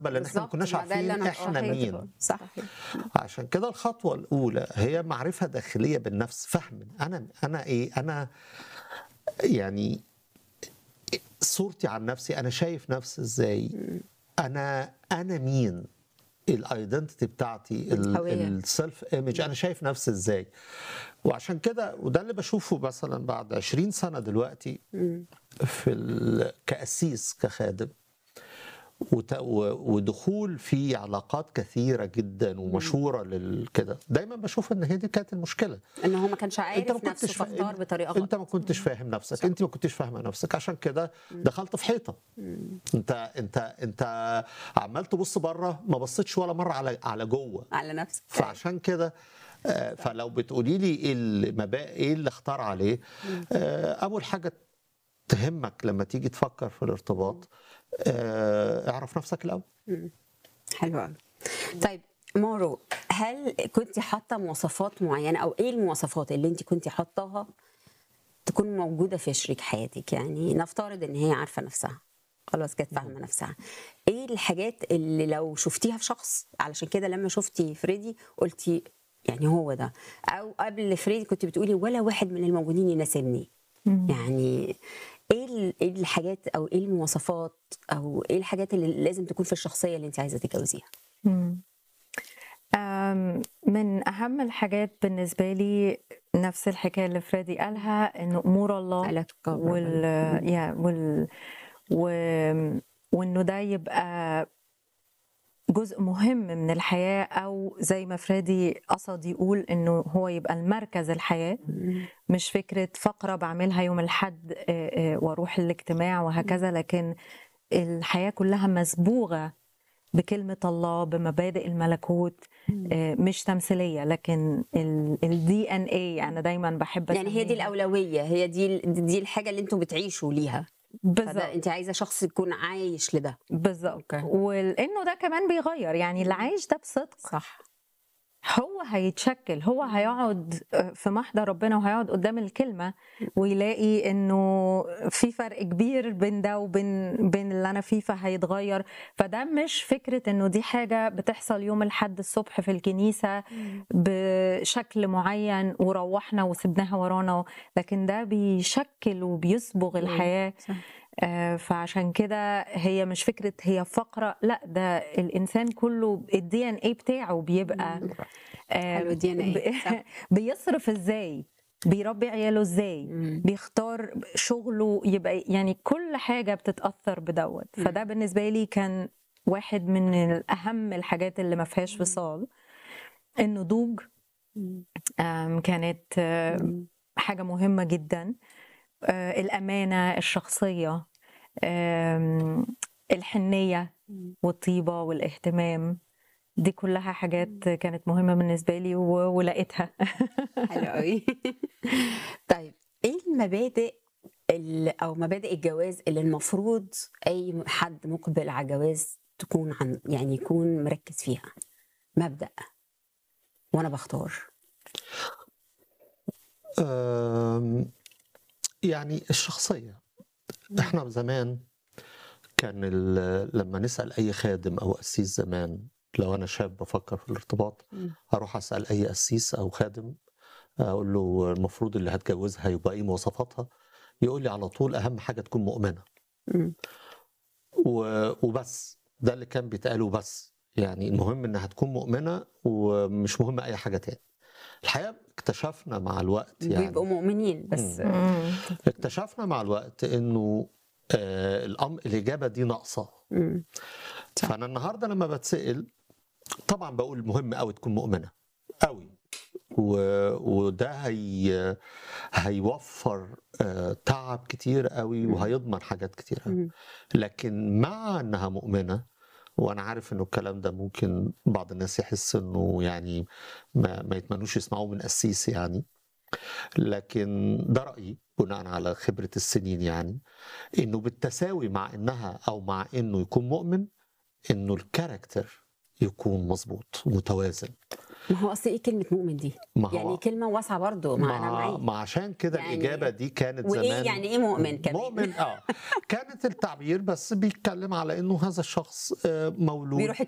لان احنا ما بالظبط، كناش ما ده اللي عارفين أنا احنا قصدي. مين صح عشان كده الخطوه الاولى هي معرفه داخليه بالنفس فهم انا انا ايه انا يعني صورتي عن نفسي انا شايف نفسي ازاي انا انا مين الايدنتيتي بتاعتي الهوية. السيلف ايمج انا شايف نفسي ازاي وعشان كده وده اللي بشوفه مثلا بعد 20 سنه دلوقتي مم. في ال- كأسيس كخادم وت- و- ودخول في علاقات كثيره جدا ومشهوره للكده دايما بشوف ان هي دي كانت المشكله ان هو ما كانش عارف ما نفسه فا- فاختار بطريقه انت غلط ما كنتش فاهم نفسك انت ما كنتش فاهمه نفسك عشان كده دخلت في حيطه انت انت انت عمال تبص بره ما بصيتش ولا مره على على جوه على نفسك فعشان كده آه، فلو بتقولي لي ايه اللي ما بقى ايه اللي اختار عليه آه، اول حاجه تهمك لما تيجي تفكر في الارتباط آه، اعرف نفسك الاول حلو قوي طيب مارو هل كنت حاطه مواصفات معينه او ايه المواصفات اللي انت كنت حاطاها تكون موجوده في شريك حياتك يعني نفترض ان هي عارفه نفسها خلاص كانت فاهمه نفسها ايه الحاجات اللي لو شفتيها في شخص علشان كده لما شفتي فريدي قلتي يعني هو ده او قبل فريدي كنت بتقولي ولا واحد من الموجودين يناسبني يعني ايه ال- ايه الحاجات او ايه المواصفات او ايه الحاجات اللي لازم تكون في الشخصيه اللي انت عايزه تتجوزيها مم. أم، من أهم الحاجات بالنسبة لي نفس الحكاية اللي فريدي قالها إنه أمور الله على وال يا وال و... وإنه ده يبقى جزء مهم من الحياة أو زي ما فريدي قصد يقول إنه هو يبقى المركز الحياة مش فكرة فقرة بعملها يوم الحد آه، آه، واروح الاجتماع وهكذا لكن الحياة كلها مسبوغة بكلمة الله بمبادئ الملكوت آه، مش تمثيلية لكن الدي ان اي انا دايما بحب يعني هي دي أسميها. الاولويه هي دي دي الحاجه اللي انتم بتعيشوا ليها بالظبط فده انت عايزه شخص يكون عايش لده بالظبط أوكي. ولانه ده كمان بيغير يعني اللي عايش ده بصدق صح هو هيتشكل هو هيقعد في محضر ربنا وهيقعد قدام الكلمة ويلاقي انه في فرق كبير بين ده وبين بين اللي انا فيه فهيتغير فده مش فكرة انه دي حاجة بتحصل يوم الحد الصبح في الكنيسة بشكل معين وروحنا وسبناها ورانا لكن ده بيشكل وبيصبغ الحياة صح. آه، فعشان كده هي مش فكرة هي فقرة لا ده الإنسان كله الدي ان اي بتاعه بيبقى آه، حلو الدي ب- بيصرف ازاي بيربي عياله ازاي مم. بيختار شغله يبقى يعني كل حاجة بتتأثر بدوت فده بالنسبة لي كان واحد من الأهم الحاجات اللي ما فيهاش فصال النضوج آم، كانت آه، حاجة مهمة جدا آه، الأمانة الشخصية آم، الحنية والطيبة والاهتمام دي كلها حاجات كانت مهمة بالنسبة لي و- ولقيتها حلو قوي طيب ايه المبادئ ال- او مبادئ الجواز اللي المفروض اي حد مقبل على جواز تكون عن يعني يكون مركز فيها مبدأ وانا بختار آم، يعني الشخصية احنا زمان كان ال- لما نسأل أي خادم أو قسيس زمان لو أنا شاب بفكر في الارتباط مم. أروح أسأل أي قسيس أو خادم أقول له المفروض اللي هتجوزها يبقى إيه مواصفاتها يقول لي على طول أهم حاجة تكون مؤمنة مم. و- وبس ده اللي كان بيتقال وبس يعني المهم انها تكون مؤمنه ومش مهم اي حاجه تاني الحقيقه اكتشفنا مع الوقت يعني بيبقوا مؤمنين بس مم. اكتشفنا مع الوقت انه آه الأم الاجابه دي ناقصه مم. صح. فانا النهارده لما بتسال طبعا بقول مهم قوي تكون مؤمنه قوي و... وده هي... هيوفر آه، تعب كتير قوي وهيضمن حاجات كتير قوي مم. لكن مع انها مؤمنه وانا عارف انه الكلام ده ممكن بعض الناس يحس انه يعني ما, ما يتمنوش يسمعوه من قسيس يعني لكن ده رايي بناء على خبره السنين يعني انه بالتساوي مع انها او مع انه يكون مؤمن انه الكاركتر يكون مظبوط متوازن ما هو اصل ايه كلمه مؤمن دي ما هو يعني كلمه واسعه برضه ما انا ما, معاك ما عشان كده يعني- الاجابه دي كانت وايه زمان يعني ايه مؤمن كمان مؤمن اه كانت التعبير بس بيتكلم على انه هذا الشخص آه، مولود بيروح